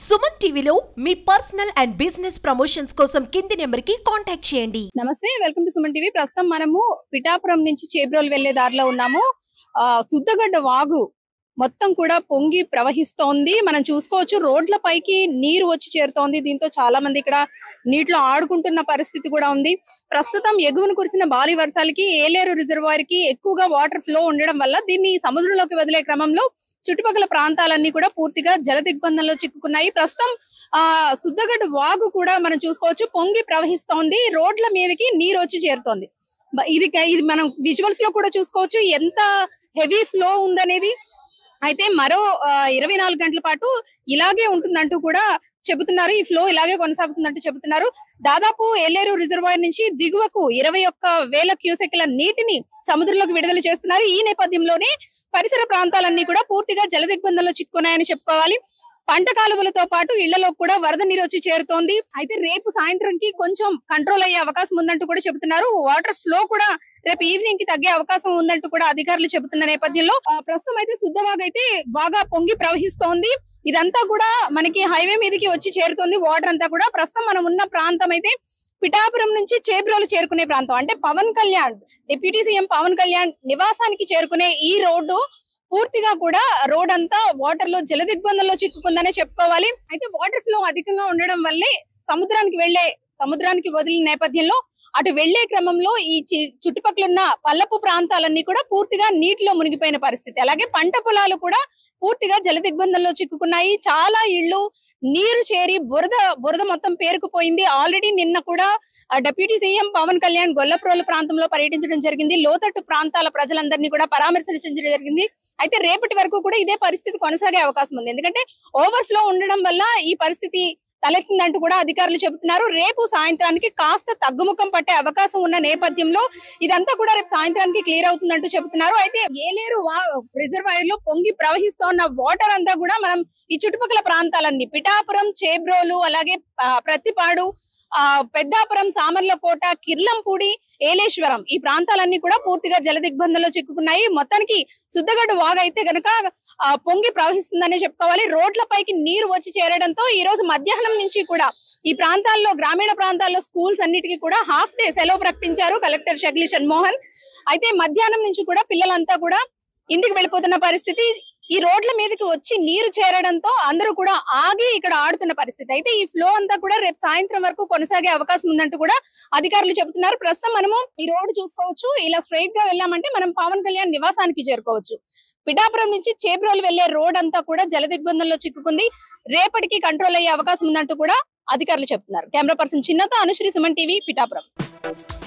సుమన్ టీవీలో మీ personal and business promotions కోసం కింది నెంబర్కి కాంటాక్ట్ చేయండి నమస్తే వెల్కమ్ టు సుమన్ టీవీ ప్రస్తుతం మనము పిఠాపురం నుంచి చేబ్రోలు వెళ్లే దారిలో ఉన్నాము ఆ సుద్దగడ్డ వాగు మొత్తం కూడా పొంగి ప్రవహిస్తోంది మనం చూసుకోవచ్చు రోడ్ల పైకి నీరు వచ్చి చేరుతోంది దీంతో చాలా మంది ఇక్కడ నీటిలో ఆడుకుంటున్న పరిస్థితి కూడా ఉంది ప్రస్తుతం ఎగువన కురిసిన భారీ వర్షాలకి ఏలేరు రిజర్వాయర్ కి ఎక్కువగా వాటర్ ఫ్లో ఉండడం వల్ల దీన్ని సముద్రంలోకి వదిలే క్రమంలో చుట్టుపక్కల ప్రాంతాలన్నీ కూడా పూర్తిగా జల దిగ్బంధంలో చిక్కుకున్నాయి ప్రస్తుతం ఆ సుద్దగడ్డ వాగు కూడా మనం చూసుకోవచ్చు పొంగి ప్రవహిస్తోంది రోడ్ల మీదకి నీరు వచ్చి చేరుతోంది బ- ఇది క- ఇది మనం విజువల్స్ లో కూడా చూసుకోవచ్చు ఎంత హెవీ ఫ్లో ఉందనేది అయితే మరో ఆ, ఇరవై నాలుగు గంటల పాటు ఇలాగే ఉంటుందంటూ కూడా చెబుతున్నారు ఈ ఫ్లో ఇలాగే కొనసాగుతుందంటూ చెబుతున్నారు దాదాపు ఏలేరు రిజర్వాయర్ నుంచి దిగువకు ఇరవై ఒక్క వేల క్యూసెక్ల నీటిని సముద్రంలోకి విడుదల చేస్తున్నారు ఈ నేపథ్యంలోనే పరిసర ప్రాంతాలన్నీ కూడా పూర్తిగా జల దిగ్బంధంలో చిక్కున్నాయని చెప్పుకోవాలి పంట కాలువలతో పాటు ఇళ్లలో కూడా వరద నీరు వచ్చి చేరుతోంది అయితే రేపు సాయంత్రంకి కొంచెం కంట్రోల్ అయ్యే అవకాశం ఉందంటూ కూడా చెబుతున్నారు వాటర్ ఫ్లో కూడా రేపు ఈవినింగ్ కి తగ్గే అవకాశం ఉందంటూ కూడా అధికారులు చెబుతున్న నేపథ్యంలో ఆ, ప్రస్తుతం అయితే శుద్ధవాగ్ అయితే బాగా పొంగి ప్రవహిస్తోంది ఇదంతా కూడా మనకి హైవే మీదకి వచ్చి చేరుతోంది వాటర్ అంతా కూడా ప్రస్తుతం మనం ఉన్న ప్రాంతం అయితే పిఠాపురం నుంచి చేబ్రోలు చేరుకునే ప్రాంతం అంటే పవన్ కళ్యాణ్ డిప్యూటీ సీఎం పవన్ కళ్యాణ్ నివాసానికి చేరుకునే ఈ రోడ్డు పూర్తిగా కూడా రోడ్ అంతా వాటర్ లో జల దిగ్బంధంలో చిక్కుకుందనే చెప్పుకోవాలి అయితే వాటర్ ఫ్లో అధికంగా ఉండడం వల్లే సముద్రానికి వెళ్లే సముద్రానికి వదిలిన నేపథ్యంలో అటు వెళ్లే క్రమంలో ఈ చి- చుట్టుపక్కల ఉన్న పల్లపు ప్రాంతాలన్నీ కూడా పూర్తిగా నీటిలో మునిగిపోయిన పరిస్థితి అలాగే పంట పొలాలు కూడా పూర్తిగా జల దిగ్బంధంలో చిక్కుకున్నాయి చాలా ఇళ్లు నీరు చేరి బురద బురద మొత్తం పేరుకుపోయింది ఆల్రెడీ నిన్న కూడా ఆ, డిప్యూటీ సీఎం పవన్ కళ్యాణ్ గొల్లప్రోలు ప్రాంతంలో పర్యటించడం జరిగింది లోతట్టు ప్రాంతాల ప్రజలందరినీ కూడా పరామర్శించడం జరిగింది అయితే రేపటి వరకు కూడా ఇదే పరిస్థితి కొనసాగే అవకాశం ఉంది ఎందుకంటే ఓవర్ఫ్లో ఉండడం వల్ల ఈ పరిస్థితి తలెత్తిందంటూ కూడా అధికారులు చెబుతున్నారు రేపు సాయంత్రానికి కాస్త తగ్గుముఖం పట్టే అవకాశం ఉన్న నేపథ్యంలో ఇదంతా కూడా రేపు సాయంత్రానికి క్లియర్ అవుతుందంటూ చెబుతున్నారు అయితే ఏలేరు రిజర్వాయర్ లో పొంగి ప్రవహిస్తున్న వాటర్ అంతా కూడా మనం ఈ చుట్టుపక్కల ప్రాంతాలన్నీ పిఠాపురం చేబ్రోలు అలాగే ఆ, ప్రత్తిపాడు ఆ పెద్దాపురం సామర్లకోట కిర్లంపూడి ఏలేశ్వరం ఈ ప్రాంతాలన్నీ కూడా పూర్తిగా జల దిగ్బంధంలో చిక్కుకున్నాయి మొత్తానికి సుద్దగడ్డ వాగు అయితే గనక ఆ, పొంగి ప్రవహిస్తుందనే చెప్పుకోవాలి రోడ్ల పైకి నీరు వచ్చి చేరడంతో ఈ రోజు మధ్యాహ్నం నుంచి కూడా ఈ ప్రాంతాల్లో గ్రామీణ ప్రాంతాల్లో స్కూల్స్ అన్నిటికీ కూడా హాఫ్ డే సెలవు ప్రకటించారు కలెక్టర్ షగ్లి షణ్మోహన్ అయితే మధ్యాహ్నం నుంచి కూడా పిల్లలంతా కూడా ఇంటికి వెళ్ళిపోతున్న పరిస్థితి ఈ రోడ్ల మీదకి వచ్చి నీరు చేరడంతో అందరూ కూడా ఆగి ఇక్కడ ఆడుతున్న పరిస్థితి అయితే ఈ ఫ్లో అంతా కూడా రేపు సాయంత్రం వరకు కొనసాగే అవకాశం ఉందంటూ కూడా అధికారులు చెబుతున్నారు ప్రస్తుతం మనము ఈ రోడ్డు చూసుకోవచ్చు ఇలా స్ట్రైట్ గా వెళ్ళామంటే మనం పవన్ కళ్యాణ్ నివాసానికి చేరుకోవచ్చు పిఠాపురం నుంచి చేబ్రోలు వెళ్లే రోడ్ అంతా కూడా జల దిగ్బంధంలో చిక్కుకుంది రేపటికి కంట్రోల్ అయ్యే అవకాశం ఉందంటూ కూడా అధికారులు చెప్తున్నారు కెమెరా పర్సన్ చిన్నతో అనుశ్రీ సుమన్ టీవీ పిఠాపురం